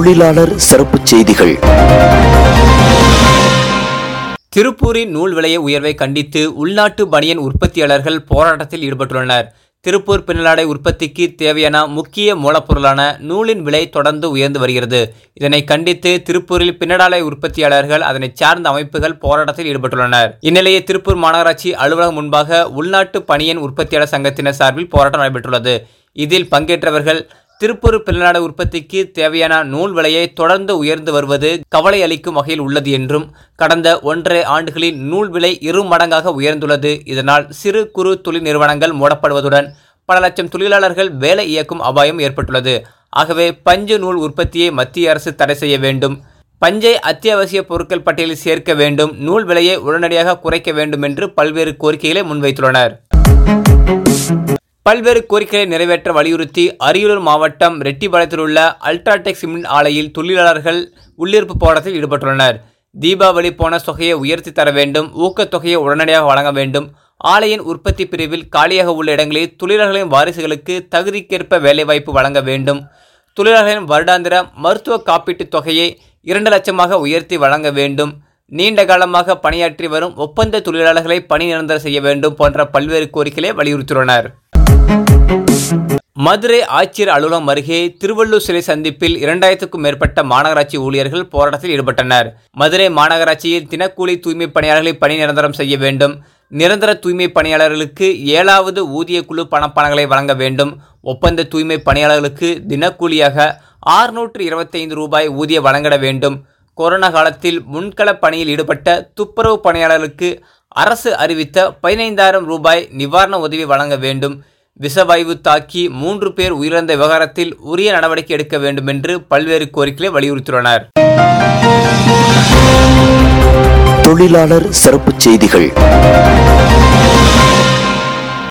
தொழிலாளர் சிறப்புச் செய்திகள் திருப்பூரின் நூல் விலைய உயர்வை கண்டித்து உள்நாட்டு பனியன் உற்பத்தியாளர்கள் போராட்டத்தில் ஈடுபட்டுள்ளனர் திருப்பூர் பின்னலாடை உற்பத்திக்கு தேவையான முக்கிய மூலப்பொருளான நூலின் விலை தொடர்ந்து உயர்ந்து வருகிறது இதனை கண்டித்து திருப்பூரில் பின்னலாடை உற்பத்தியாளர்கள் அதனை சார்ந்த அமைப்புகள் போராட்டத்தில் ஈடுபட்டுள்ளனர் இந்நிலையே திருப்பூர் மாநகராட்சி அலுவலகம் முன்பாக உள்நாட்டு பனியன் உற்பத்தியாளர் சங்கத்தினர் சார்பில் போராட்டம் நடைபெற்றுள்ளது இதில் பங்கேற்றவர்கள் திருப்பூர் பின்னலாடை உற்பத்திக்கு தேவையான நூல் விலையை தொடர்ந்து உயர்ந்து வருவது கவலை அளிக்கும் வகையில் உள்ளது என்றும் கடந்த ஒன்றரை ஆண்டுகளில் நூல் விலை இரு மடங்காக உயர்ந்துள்ளது இதனால் சிறு குறு தொழில் நிறுவனங்கள் மூடப்படுவதுடன் பல லட்சம் தொழிலாளர்கள் வேலை இயக்கும் அபாயம் ஏற்பட்டுள்ளது ஆகவே பஞ்சு நூல் உற்பத்தியை மத்திய அரசு தடை செய்ய வேண்டும் பஞ்சை அத்தியாவசிய பொருட்கள் பட்டியலில் சேர்க்க வேண்டும் நூல் விலையை உடனடியாக குறைக்க வேண்டும் என்று பல்வேறு கோரிக்கைகளை முன்வைத்துள்ளனர் பல்வேறு கோரிக்கைகளை நிறைவேற்ற வலியுறுத்தி அரியலூர் மாவட்டம் ரெட்டிபாளையத்தில் உள்ள அல்ட்ராடெக் சிமெண்ட் ஆலையில் தொழிலாளர்கள் உள்ளிருப்பு போராட்டத்தில் ஈடுபட்டுள்ளனர் தீபாவளி போனஸ் தொகையை உயர்த்தி தர வேண்டும் ஊக்கத்தொகையை உடனடியாக வழங்க வேண்டும் ஆலையின் உற்பத்தி பிரிவில் காலியாக உள்ள இடங்களில் தொழிலாளர்களின் வாரிசுகளுக்கு தகுதிக்கேற்ப வேலைவாய்ப்பு வழங்க வேண்டும் தொழிலாளர்களின் வருடாந்திர மருத்துவ காப்பீட்டுத் தொகையை இரண்டு லட்சமாக உயர்த்தி வழங்க வேண்டும் நீண்ட காலமாக பணியாற்றி வரும் ஒப்பந்த தொழிலாளர்களை பணி நிரந்தரம் செய்ய வேண்டும் போன்ற பல்வேறு கோரிக்கைகளை வலியுறுத்தியுள்ளனர் மதுரை ஆட்சியர் அலுவலகம் அருகே திருவள்ளூர் சிலை சந்திப்பில் இரண்டாயிரத்துக்கும் மேற்பட்ட மாநகராட்சி ஊழியர்கள் போராட்டத்தில் ஈடுபட்டனர் மதுரை மாநகராட்சியில் தினக்கூலி தூய்மை பணியாளர்களை பணி நிரந்தரம் செய்ய வேண்டும் நிரந்தர தூய்மை பணியாளர்களுக்கு ஏழாவது ஊதிய குழு பணப்பணங்களை வழங்க வேண்டும் ஒப்பந்த தூய்மை பணியாளர்களுக்கு தினக்கூலியாக ஆறுநூற்று இருபத்தைந்து ரூபாய் ஊதியம் வழங்கிட வேண்டும் கொரோனா காலத்தில் முன்கள பணியில் ஈடுபட்ட துப்புரவு பணியாளர்களுக்கு அரசு அறிவித்த பதினைந்தாயிரம் ரூபாய் நிவாரண உதவி வழங்க வேண்டும் விஷவாயு தாக்கி மூன்று பேர் உயிரிழந்த விவகாரத்தில் உரிய நடவடிக்கை எடுக்க வேண்டும் என்று பல்வேறு கோரிக்கைகளை வலியுறுத்தியுள்ளனர் தொழிலாளர் சிறப்புச் செய்திகள்